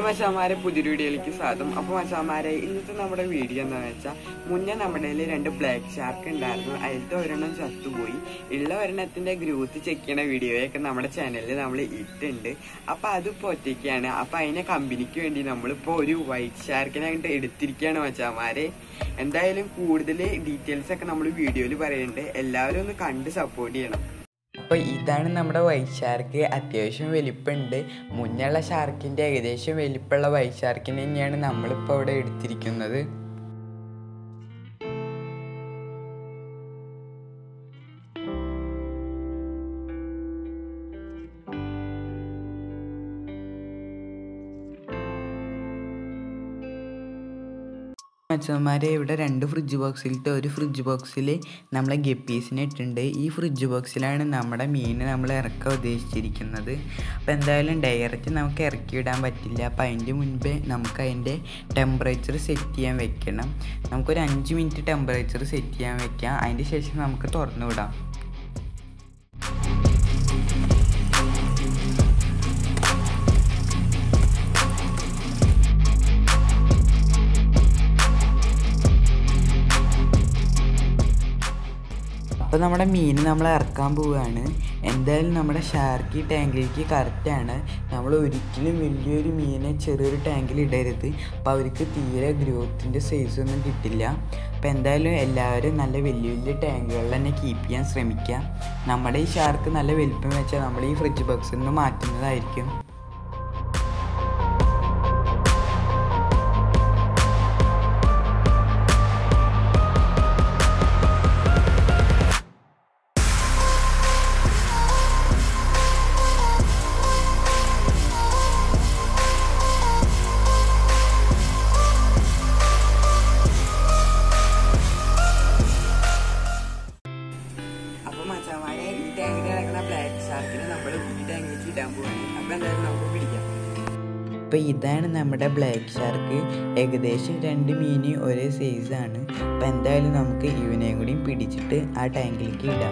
മച്ചാമാരെ പുതിയൊരു വീഡിയോയിലേക്ക് സ്വാഗതം അപ്പൊ മച്ചാമാരെ ഇന്നത്തെ നമ്മുടെ വീഡിയോ എന്താണെന്ന് വെച്ചാൽ മുന്നേ നമ്മുടെ കയ്യില് രണ്ട് ബ്ലാക്ക് ഷാർക്ക് ഉണ്ടായിരുന്നു അതിലത്തെ ഒരെണ്ണം ചത്തുപോയി ഉള്ള ഒരെണ്ണത്തിന്റെ ഗ്രോത്ത് ചെക്ക് ചെയ്യണ വീഡിയോയൊക്കെ നമ്മുടെ ചാനലിൽ നമ്മൾ ഇട്ടുണ്ട് അപ്പൊ അത് ഇപ്പൊ ഒറ്റയ്ക്കാണ് അപ്പൊ അതിനെ കമ്പനിക്ക് വേണ്ടി നമ്മളിപ്പോ ഒരു വൈറ്റ് ഷാർക്കിനെ അങ്ങോട്ട് എടുത്തിരിക്കുകയാണ് മച്ചാമാരെ എന്തായാലും കൂടുതൽ ഡീറ്റെയിൽസ് ഒക്കെ നമ്മൾ വീഡിയോയിൽ പറയുന്നുണ്ട് എല്ലാവരും ഒന്ന് കണ്ട് സപ്പോർട്ട് ചെയ്യണം അപ്പോൾ ഇതാണ് നമ്മുടെ വൈറ്റ് ഷാർക്ക് അത്യാവശ്യം വലിപ്പമുണ്ട് മുന്നുള്ള ഷാർക്കിൻ്റെ ഏകദേശം വലിപ്പമുള്ള വൈറ്റ് ഷാർക്കിനെ തന്നെയാണ് നമ്മളിപ്പോൾ ഇവിടെ എടുത്തിരിക്കുന്നത് മച്ചന്മാരെ ഇവിടെ രണ്ട് ഫ്രിഡ്ജ് ബോക്സിലത്തെ ഒരു ഫ്രിഡ്ജ് ബോക്സിൽ നമ്മളെ ഗപ്പീസിനെ ഇട്ടിട്ടുണ്ട് ഈ ഫ്രിഡ്ജ് ബോക്സിലാണ് നമ്മുടെ മീൻ നമ്മൾ ഇറക്കാൻ ഉദ്ദേശിച്ചിരിക്കുന്നത് അപ്പോൾ എന്തായാലും ഡയറക്റ്റ് നമുക്ക് ഇറക്കി വിടാൻ പറ്റില്ല അപ്പോൾ അതിൻ്റെ മുൻപേ നമുക്ക് അതിൻ്റെ ടെമ്പറേച്ചർ സെറ്റ് ചെയ്യാൻ വെക്കണം നമുക്കൊരു അഞ്ച് മിനിറ്റ് ടെമ്പറേച്ചർ സെറ്റ് ചെയ്യാൻ വെക്കാം അതിൻ്റെ ശേഷം നമുക്ക് തുറന്നു വിടാം അപ്പോൾ നമ്മുടെ മീൻ നമ്മൾ ഇറക്കാൻ പോവുകയാണ് എന്തായാലും നമ്മുടെ ഷാർക്ക് ഈ ടാങ്കിലേക്ക് കറക്റ്റാണ് നമ്മൾ ഒരിക്കലും വലിയൊരു മീനെ ചെറിയൊരു ടാങ്കിൽ ഇടരുത് അപ്പോൾ അവർക്ക് തീരെ ഗ്രോത്തിൻ്റെ സൈസ് ഒന്നും കിട്ടില്ല അപ്പോൾ എന്തായാലും എല്ലാവരും നല്ല വലിയ വലിയ ടാങ്കുകളിൽ തന്നെ കീപ്പ് ചെയ്യാൻ ശ്രമിക്കുക നമ്മുടെ ഈ ഷാർക്ക് നല്ല വലിപ്പം വെച്ചാൽ നമ്മൾ ഈ ഫ്രിഡ്ജ് ബോക്സിൽ നിന്ന് മാറ്റുന്നതായിരിക്കും അപ്പൊ മച്ചാമായ ഈ ടാങ്കിൽ കിടക്കുന്ന ബ്ലാക്ക് ഷാർക്കിനെ നമ്മൾ ഈ ടാങ്കിലേക്ക് ഇടാൻ പോവാണ് അപ്പൊ എന്തായാലും നമുക്ക് പിടിക്കാം അപ്പൊ ഇതാണ് നമ്മുടെ ബ്ലാക്ക് ഷാർക്ക് ഏകദേശം രണ്ട് മീന് ഒരേ സൈസാണ് അപ്പൊ എന്തായാലും നമുക്ക് ഇവനെയും കൂടി പിടിച്ചിട്ട് ആ ടാങ്കിലേക്ക് ഇടാം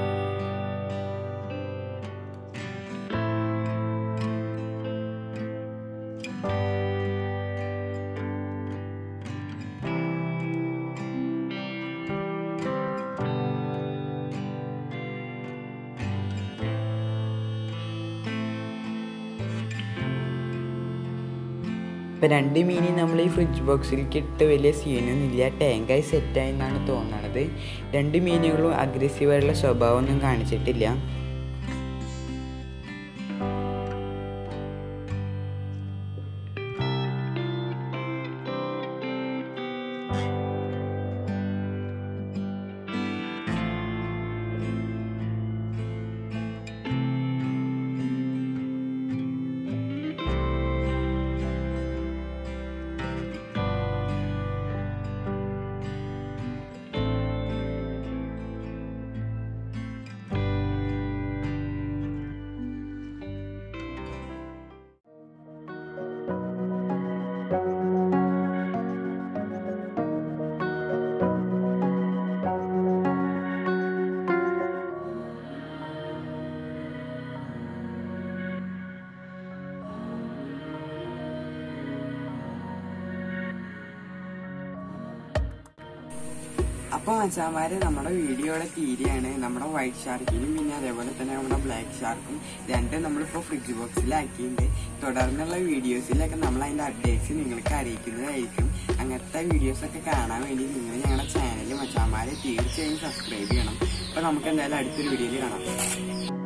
ഇപ്പം രണ്ട് മീനി നമ്മൾ ഈ ഫ്രിഡ്ജ് ബോക്സിലേക്ക് ഇട്ട് വലിയ സീനൊന്നും ഇല്ല ടാങ്കായി സെറ്റായി എന്നാണ് തോന്നണത് രണ്ട് മീനുകളും അഗ്രസീവായിട്ടുള്ള സ്വഭാവമൊന്നും കാണിച്ചിട്ടില്ല അപ്പൊ മച്ചാമാര് നമ്മുടെ വീഡിയോയുടെ തീരെയാണ് നമ്മുടെ വൈറ്റ് ഷാർക്കിനും പിന്നെ അതേപോലെ തന്നെ നമ്മുടെ ബ്ലാക്ക് ഷാർക്കും രണ്ടും നമ്മളിപ്പോ ഫ്രിഡ്ജ് ബോക്സിലാക്കിയിട്ടുണ്ട് തുടർന്നുള്ള വീഡിയോസിലൊക്കെ നമ്മൾ അതിന്റെ അപ്ഡേറ്റ്സ് നിങ്ങൾക്ക് അറിയിക്കുന്നതായിരിക്കും അങ്ങനത്തെ വീഡിയോസ് ഒക്കെ കാണാൻ വേണ്ടി നിങ്ങൾ ഞങ്ങളുടെ ചാനൽ മച്ചാമാരെ തീർച്ചയായും സബ്സ്ക്രൈബ് ചെയ്യണം അപ്പൊ നമുക്ക് എന്തായാലും അടുത്തൊരു വീഡിയോയിൽ കാണാം